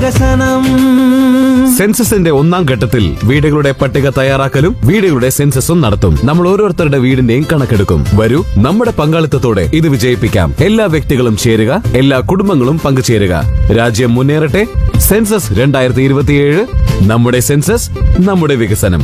വികസനം സെൻസസിന്റെ ഒന്നാം ഘട്ടത്തിൽ വീടുകളുടെ പട്ടിക തയ്യാറാക്കലും വീടുകളുടെ സെൻസസും നടത്തും നമ്മൾ ഓരോരുത്തരുടെ വീടിന്റെയും കണക്കെടുക്കും വരൂ നമ്മുടെ പങ്കാളിത്തത്തോടെ ഇത് വിജയിപ്പിക്കാം എല്ലാ വ്യക്തികളും ചേരുക എല്ലാ കുടുംബങ്ങളും പങ്കുചേരുക രാജ്യം മുന്നേറട്ടെ സെൻസസ് രണ്ടായിരത്തി ഇരുപത്തിയേഴ് നമ്മുടെ സെൻസസ് നമ്മുടെ വികസനം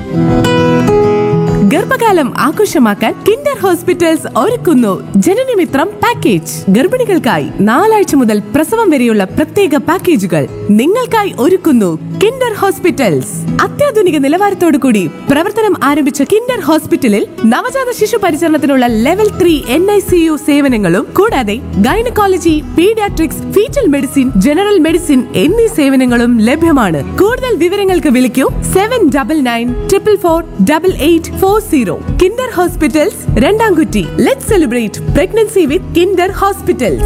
ഗർഭകാലം ആഘോഷമാക്കാൻ കിൻഡർ ഹോസ്പിറ്റൽസ് ഒരുക്കുന്നു ജനനമിത്രം പാക്കേജ് ഗർഭിണികൾക്കായി നാലാഴ്ച മുതൽ പ്രസവം വരെയുള്ള പ്രത്യേക പാക്കേജുകൾ നിങ്ങൾക്കായി ഒരുക്കുന്നു കിൻഡർ ഹോസ്പിറ്റൽസ് അത്യാധുനിക നിലവാരത്തോടു കൂടി പ്രവർത്തനം ആരംഭിച്ച കിൻഡർ ഹോസ്പിറ്റലിൽ നവജാത ശിശു പരിചരണത്തിനുള്ള level three N I C U സേവനങ്ങളും കൂടാതെ gynaecology paediatrics foetal medicine general medicine എന്നീ സേവനങ്ങളും ലഭ്യമാണ് കൂടുതൽ വിവരങ്ങൾക്ക് വിളിക്കൂ seven double nine triple four double eight four zero Kinder hospitals Randamkutti let celebrate pregnancy with Kinder hospitals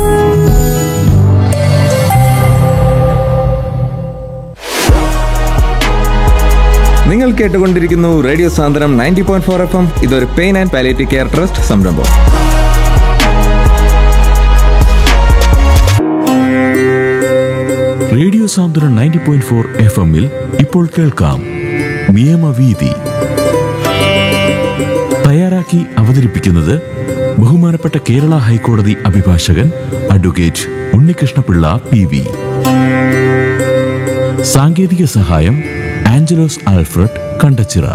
നിങ്ങൾ കേട്ടുകൊണ്ടിരിക്കുന്നു radio Sandram ninety point four F M ഇതൊരു pain and palliative care trust സംരംഭം radio Santhwanam ninety point four F എമ്മിൽ ഇപ്പോൾ കേൾക്കാം നിയമവീതി തയ്യാറാക്കി അവതരിപ്പിക്കുന്നത് ബഹുമാനപ്പെട്ട കേരള ഹൈക്കോടതി അഭിഭാഷകൻ അഡ്വക്കേറ്റ് ഉണ്ണികൃഷ്ണപിള്ള പി വി സാങ്കേതിക സഹായം Angelos Alfred Kandachira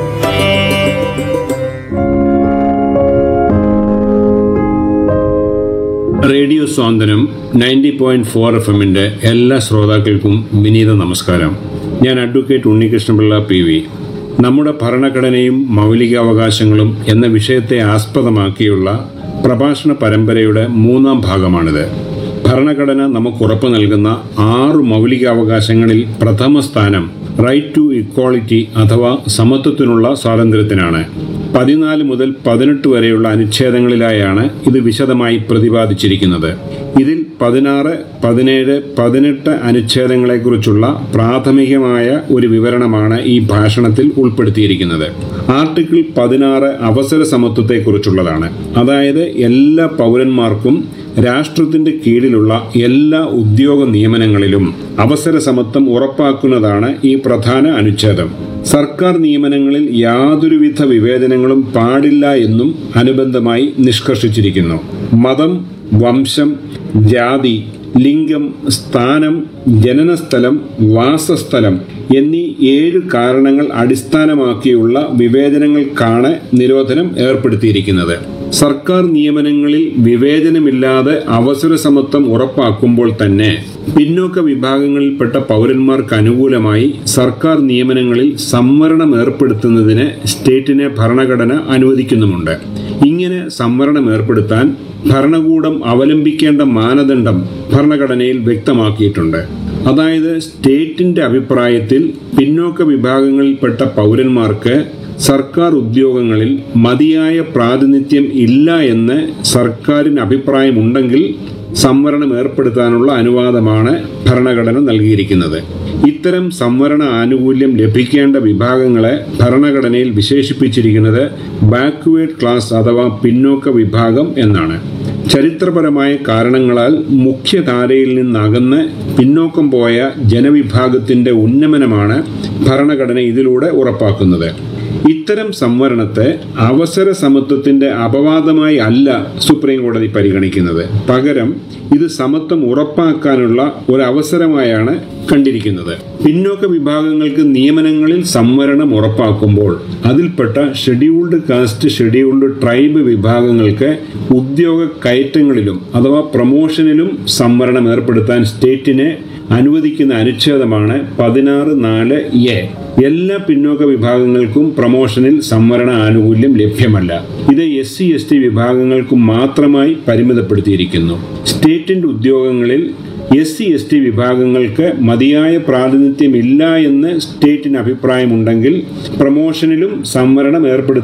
radio Santhwanam ninety point four F എമ്മിൻ്റെ എല്ലാ ശ്രോതാക്കൾക്കും വിനീത നമസ്കാരം ഞാൻ അഡ്വക്കേറ്റ് ഉണ്ണികൃഷ്ണപിള്ള പി വി നമ്മുടെ ഭരണഘടനയും മൗലികാവകാശങ്ങളും എന്ന വിഷയത്തെ ആസ്പദമാക്കിയുള്ള പ്രഭാഷണ പരമ്പരയുടെ മൂന്നാം ഭാഗമാണിത് ഭരണഘടന നമുക്ക് ഉറപ്പു നൽകുന്ന ആറ് മൗലികാവകാശങ്ങളിൽ പ്രഥമ സ്ഥാനം റൈറ്റ് ടു ഇക്വാളിറ്റി അഥവാ സമത്വത്തിനുള്ള സ്വാതന്ത്ര്യത്തിനാണ് പതിനാല് മുതൽ പതിനെട്ട് വരെയുള്ള അനുച്ഛേദങ്ങളിലായാണ് ഇത് വിശദമായി പ്രതിപാദിച്ചിരിക്കുന്നത് ഇതിൽ പതിനാറ് പതിനേഴ് പതിനെട്ട് അനുച്ഛേദങ്ങളെക്കുറിച്ചുള്ള പ്രാഥമികമായ ഒരു വിവരണമാണ് ഈ ഭാഷണത്തിൽ ഉൾപ്പെടുത്തിയിരിക്കുന്നത് ആർട്ടിക്കിൾ പതിനാറ് അവസര സമത്വത്തെക്കുറിച്ചുള്ളതാണ് അതായത് എല്ലാ പൗരന്മാർക്കും രാഷ്ട്രത്തിന്റെ കീഴിലുള്ള എല്ലാ ഉദ്യോഗ നിയമനങ്ങളിലും അവസര സമത്വം ഉറപ്പാക്കുന്നതാണ് ഈ പ്രധാന അനുച്ഛേദം സർക്കാർ നിയമനങ്ങളിൽ യാതൊരുവിധ വിവേചനങ്ങളും പാടില്ല എന്നും അനുബന്ധമായി നിഷ്കർഷിച്ചിരിക്കുന്നു മതം വംശം ജാതി ലിംഗം സ്ഥാനം ജനനസ്ഥലം വാസസ്ഥലം എന്നീ ഏഴ് കാരണങ്ങൾ അടിസ്ഥാനമാക്കിയുള്ള വിവേചനങ്ങൾക്കാണ് നിരോധനം ഏർപ്പെടുത്തിയിരിക്കുന്നത് സർക്കാർ നിയമനങ്ങളിൽ വിവേചനമില്ലാതെ അവസര സമത്വം ഉറപ്പാക്കുമ്പോൾ തന്നെ പിന്നോക്ക വിഭാഗങ്ങളിൽപ്പെട്ട പൗരന്മാർക്ക് അനുകൂലമായി സർക്കാർ നിയമനങ്ങളിൽ സംവരണം ഏർപ്പെടുത്തുന്നതിന് സ്റ്റേറ്റിനെ ഭരണഘടന അനുവദിക്കുന്നുമുണ്ട് ഇങ്ങനെ സംവരണം ഏർപ്പെടുത്താൻ ഭരണകൂടം അവലംബിക്കേണ്ട മാനദണ്ഡം ഭരണഘടനയിൽ വ്യക്തമാക്കിയിട്ടുണ്ട് അതായത് സ്റ്റേറ്റിന്റെ അഭിപ്രായത്തിൽ പിന്നോക്ക വിഭാഗങ്ങളിൽപ്പെട്ട പൗരന്മാർക്ക് സർക്കാർ ഉദ്യോഗങ്ങളിൽ മതിയായ പ്രാതിനിധ്യം ഇല്ല എന്ന് സർക്കാരിന് അഭിപ്രായമുണ്ടെങ്കിൽ സംവരണം ഏർപ്പെടുത്താനുള്ള അനുവാദമാണ് ഭരണഘടന നൽകിയിരിക്കുന്നത് ഇത്തരം സംവരണ ആനുകൂല്യം ലഭിക്കേണ്ട വിഭാഗങ്ങളെ ഭരണഘടനയിൽ വിശേഷിപ്പിച്ചിരിക്കുന്നത് ബാക്ക്വേർഡ് ക്ലാസ് അഥവാ പിന്നോക്ക വിഭാഗം എന്നാണ് ചരിത്രപരമായ കാരണങ്ങളാൽ മുഖ്യധാരയിൽ നിന്നകന്ന് പിന്നോക്കം പോയ ജനവിഭാഗത്തിന്റെ ഉന്നമനമാണ് ഭരണഘടന ഇതിലൂടെ ഉറപ്പാക്കുന്നത് ഇത്തരം സംവരണത്തെ അവസര സമത്വത്തിന്റെ അപവാദമായി അല്ല സുപ്രീം കോടതി പരിഗണിക്കുന്നത് പകരം ഇത് സമത്വം ഉറപ്പാക്കാനുള്ള ഒരു അവസരമായാണ് കണ്ടിരിക്കുന്നത് പിന്നോക്ക വിഭാഗങ്ങൾക്ക് നിയമനങ്ങളിൽ സംവരണം ഉറപ്പാക്കുമ്പോൾ അതിൽപ്പെട്ട ഷെഡ്യൂൾഡ് കാസ്റ്റ് ഷെഡ്യൂൾഡ് ട്രൈബ് വിഭാഗങ്ങൾക്ക് ഉദ്യോഗ കയറ്റങ്ങളിലും അഥവാ പ്രൊമോഷനിലും സംവരണം ഏർപ്പെടുത്താൻ സ്റ്റേറ്റിനെ അനുവദിക്കുന്ന അനുച്ഛേദമാണ് പതിനാറ് നാല് എ എല്ലാ പിന്നോക്ക വിഭാഗങ്ങൾക്കും പ്രൊമോഷനിൽ സംവരണ ആനുകൂല്യം ലഭ്യമല്ല ഇത് എസ് സി എസ് ടി വിഭാഗങ്ങൾക്കും മാത്രമായി പരിമിതപ്പെടുത്തിയിരിക്കുന്നു സ്റ്റേറ്റിന്റെ ഉദ്യോഗങ്ങളിൽ എസ് സി എസ് ടി വിഭാഗങ്ങൾക്ക് മതിയായ പ്രാതിനിധ്യം ഇല്ല എന്ന് സ്റ്റേറ്റിന് അഭിപ്രായമുണ്ടെങ്കിൽ പ്രൊമോഷനിലും സംവരണം ഏർപ്പെടുത്താൻ